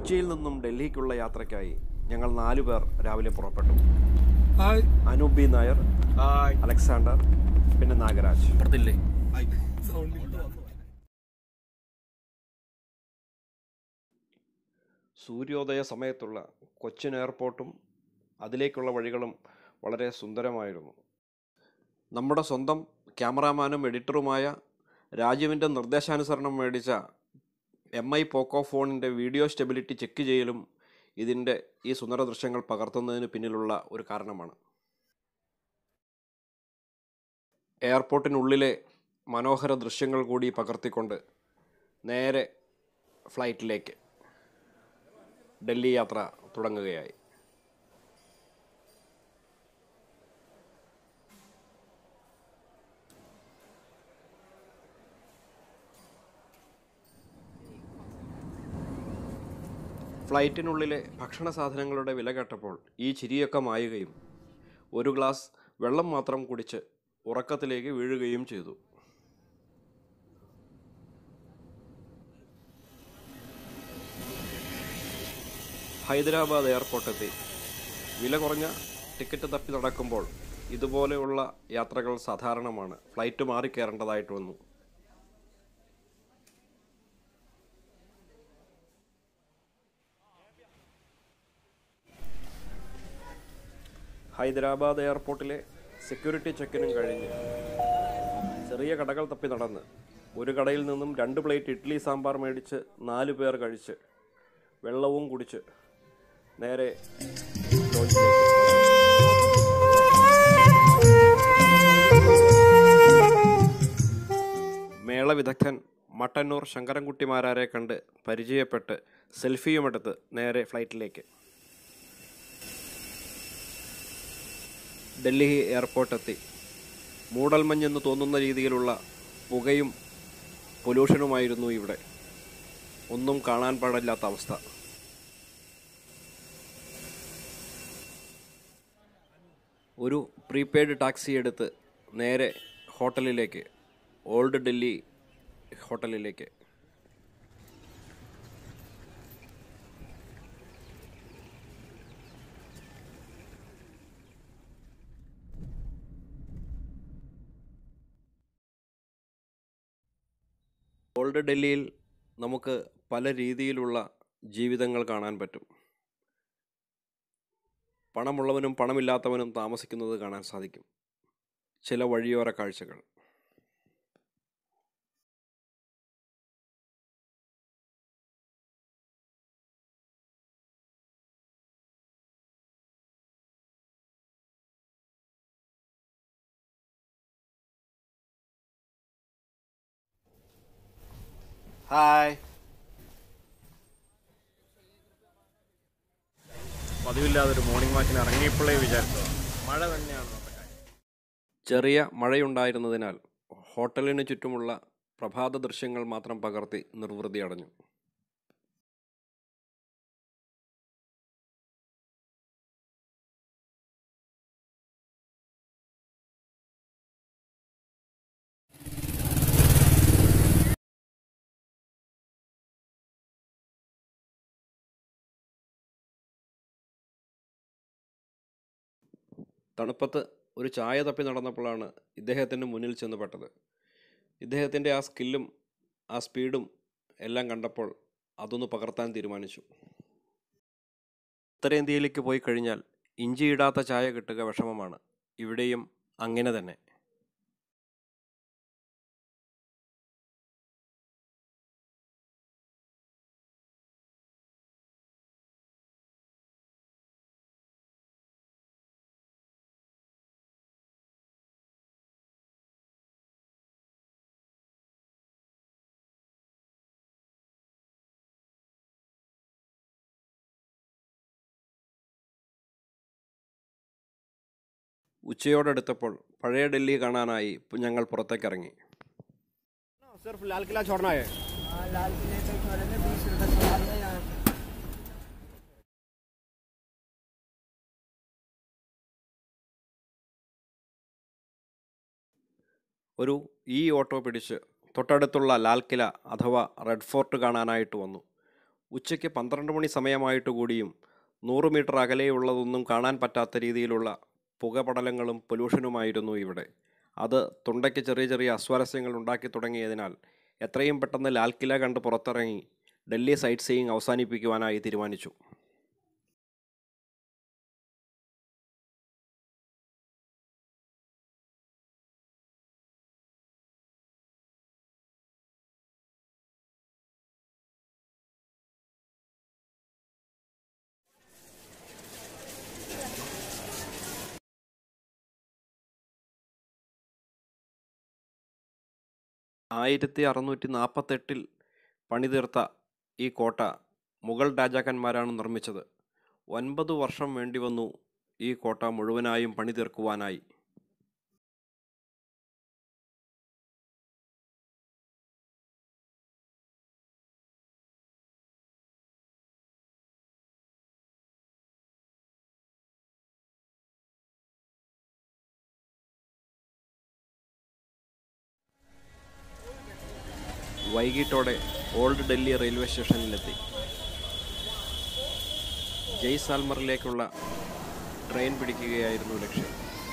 കൊച്ചിയിൽ നിന്നും ഡൽഹിക്കുള്ള യാത്രയ്ക്കായി ഞങ്ങൾ നാലു പേർ രാവിലെ പുറപ്പെട്ടു hi Anoop B Nair hi Alexander പിന്നെ നാഗരാജ് അപ്പുറത്തില്ലേ സൂര്യോദയ സമയത്തുള്ള കൊച്ചിൻ എയർപോർട്ടും അതിലേക്കുള്ള വഴികളും വളരെ സുന്ദരമായിരുന്നു നമ്മുടെ സ്വന്തം ക്യാമറാമാനും എഡിറ്ററുമായ രാജുവിൻ്റെ നിർദ്ദേശാനുസരണം മേടിച്ച എം ഐ പോക്കോ ഫോണിൻ്റെ വീഡിയോ സ്റ്റെബിലിറ്റി ചെക്ക് ചെയ്യലും ഇതിൻ്റെ ഈ സുന്ദര ദൃശ്യങ്ങൾ പകർത്തുന്നതിന് പിന്നിലുള്ള ഒരു കാരണമാണ് എയർപോർട്ടിനുള്ളിലെ മനോഹര ദൃശ്യങ്ങൾ കൂടി പകർത്തിക്കൊണ്ട് നേരെ ഫ്ലൈറ്റിലേക്ക് ഡൽഹി യാത്ര തുടങ്ങുകയായി ഫ്ലൈറ്റിനുള്ളിലെ ഭക്ഷണ സാധനങ്ങളുടെ വില കേട്ടപ്പോൾ ഈ ചിരിയൊക്കെ മായുകയും ഒരു ഗ്ലാസ് വെള്ളം മാത്രം കുടിച്ച് ഉറക്കത്തിലേക്ക് വീഴുകയും ചെയ്തു ഹൈദരാബാദ് എയർപോർട്ടെത്തി വില കുറഞ്ഞ ടിക്കറ്റ് തപ്പി നടക്കുമ്പോൾ ഇതുപോലെയുള്ള യാത്രകൾ സാധാരണമാണ് ഫ്ലൈറ്റ് മാറി കയറേണ്ടതായിട്ട് വന്നു ഹൈദരാബാദ് എയർപോർട്ടിലെ സെക്യൂരിറ്റി ചെക്കിനും കഴിഞ്ഞ് ചെറിയ കടകൾ തപ്പി നടന്ന് ഒരു കടയിൽ നിന്നും രണ്ട് പ്ലേറ്റ് ഇഡ്ഡലി സാമ്പാർ മേടിച്ച് നാല് പേർ കഴിച്ച് വെള്ളവും കുടിച്ച് നേരെ ലോഡ്ജിലേക്ക് മേള വിദഗ്ധൻ മട്ടന്നൂർ ശങ്കരൻകുട്ടിമാരാരെ കണ്ട് പരിചയപ്പെട്ട് സെൽഫിയുമെടുത്ത് നേരെ ഫ്ലൈറ്റിലേക്ക് ഡൽഹി എയർപോർട്ടെത്തി മൂടൽമഞ്ഞെന്ന് തോന്നുന്ന രീതിയിലുള്ള പുകയും പൊല്യൂഷനുമായിരുന്നു ഇവിടെ ഒന്നും കാണാൻ പാടില്ലാത്ത അവസ്ഥ ഒരു പ്രീപെയ്ഡ് ടാക്സി എടുത്ത് നേരെ ഹോട്ടലിലേക്ക് ഓൾഡ് ഡൽഹി ഹോട്ടലിലേക്ക് ഓൾഡ് ഡൽഹിയിൽ നമുക്ക് പല രീതിയിലുള്ള ജീവിതങ്ങൾ കാണാൻ പറ്റും പണമുള്ളവനും പണമില്ലാത്തവനും താമസിക്കുന്നത് കാണാൻ സാധിക്കും ചില വഴിയോര കാഴ്ചകൾ ഹായ് പതിവില്ലാതെ ഒരു മോർണിംഗ് വാക്കിന് ഇറങ്ങിയപ്പോഴേ വിചാരിച്ചതാണ് മഴ തന്നെയാണ് നമ്മുടെ കാര്യം ചെറിയ മഴയുണ്ടായിരുന്നതിനാൽ ഹോട്ടലിന് ചുറ്റുമുള്ള പ്രഭാത ദൃശ്യങ്ങൾ മാത്രം പകർത്തി നിർവൃതി അടഞ്ഞു തണുപ്പത്ത് ഒരു ചായ തപ്പി നടന്നപ്പോഴാണ് ഇദ്ദേഹത്തിൻ്റെ മുന്നിൽ ചെന്ന് പെട്ടത് ഇദ്ദേഹത്തിൻ്റെ ആ സ്കില്ലും ആ സ്പീഡും എല്ലാം കണ്ടപ്പോൾ അതൊന്ന് പകർത്താൻ തീരുമാനിച്ചു ഉത്തരേന്ത്യയിലേക്ക് പോയി കഴിഞ്ഞാൽ ഇഞ്ചിയിടാത്ത ചായ കിട്ടുക വിഷമമാണ് ഇവിടെയും അങ്ങനെ തന്നെ ഉച്ചയോടടുത്തപ്പോൾ പഴയ ഡൽഹി കാണാനായി ഞങ്ങൾ പുറത്തേക്കിറങ്ങി सिर्फ लाल किला छोड़ना है हाँ, लाल किले पे छोड़ेंगे बीस रुपए छोड़ेंगे यहाँ ഒരു ഈ ഓട്ടോ പിടിച്ച് തൊട്ടടുത്തുള്ള ലാൽ കില അഥവാ റെഡ് ഫോർട്ട് കാണാനായിട്ട് വന്നു ഉച്ചയ്ക്ക് പന്ത്രണ്ട് മണി സമയമായിട്ട് കൂടിയും നൂറ് മീറ്റർ അകലെയുള്ളതൊന്നും കാണാൻ പറ്റാത്ത രീതിയിലുള്ള പുകപടലങ്ങളും പൊല്യൂഷനുമായിരുന്നു ഇവിടെ അത് തൊണ്ടയ്ക്ക് ചെറിയ ചെറിയ അസ്വാരസ്യങ്ങൾ ഉണ്ടാക്കി തുടങ്ങിയതിനാൽ എത്രയും പെട്ടെന്ന് ലാൽ കില കണ്ട് പുറത്തിറങ്ങി ഡൽഹി സൈറ്റ് സീയിങ് അവസാനിപ്പിക്കുവാനായി തീരുമാനിച്ചു ആയിരത്തി അറുന്നൂറ്റി നാൽപ്പത്തെട്ടിൽ പണിതീർത്ത ഈ കോട്ട മുഗൾ രാജാക്കന്മാരാണ് നിർമ്മിച്ചത് ഒൻപത് വർഷം വേണ്ടിവന്നു ഈ കോട്ട മുഴുവനായും പണിതീർക്കുവാനായി വൈകിട്ടോടെ ഓൾഡ് ഡൽഹി റെയിൽവേ സ്റ്റേഷനിലെത്തി ജയ്സാൽമറിലേക്കുള്ള ട്രെയിൻ പിടിക്കുകയായിരുന്നു ലക്ഷ്യം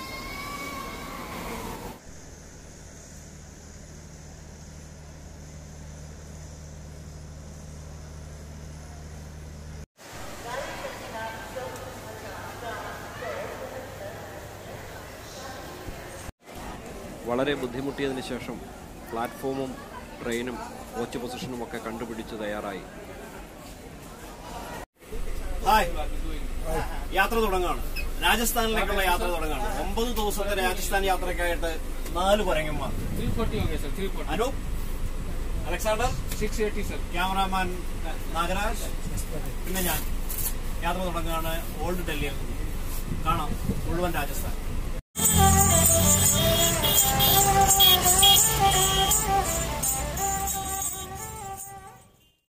വളരെ ബുദ്ധിമുട്ടിയതിന് ശേഷം പ്ലാറ്റ്ഫോമും ട്രെയിനും കോച്ച് പൊസിഷനും ഒക്കെ കണ്ടുപിടിച്ച് തയ്യാറായി ഹായ് യാത്ര തുടങ്ങാണ് രാജസ്ഥാനിലേക്കുള്ള യാത്ര തുടങ്ങാണ് ഒമ്പത് ദിവസത്തെ രാജസ്ഥാൻ യാത്രയ്ക്കായിട്ട് നാല് പരങ്ങന്മാർ थ्री फोर्टी हो गया sir three forty Anoop Alexander six eighty sir cameraman Nagaraj പിന്നെ ഞാൻ യാത്ര തുടങ്ങുകയാണ് ഓൾഡ് ഡൽഹിയിൽ കാണാം മുഴുവൻ രാജസ്ഥാൻ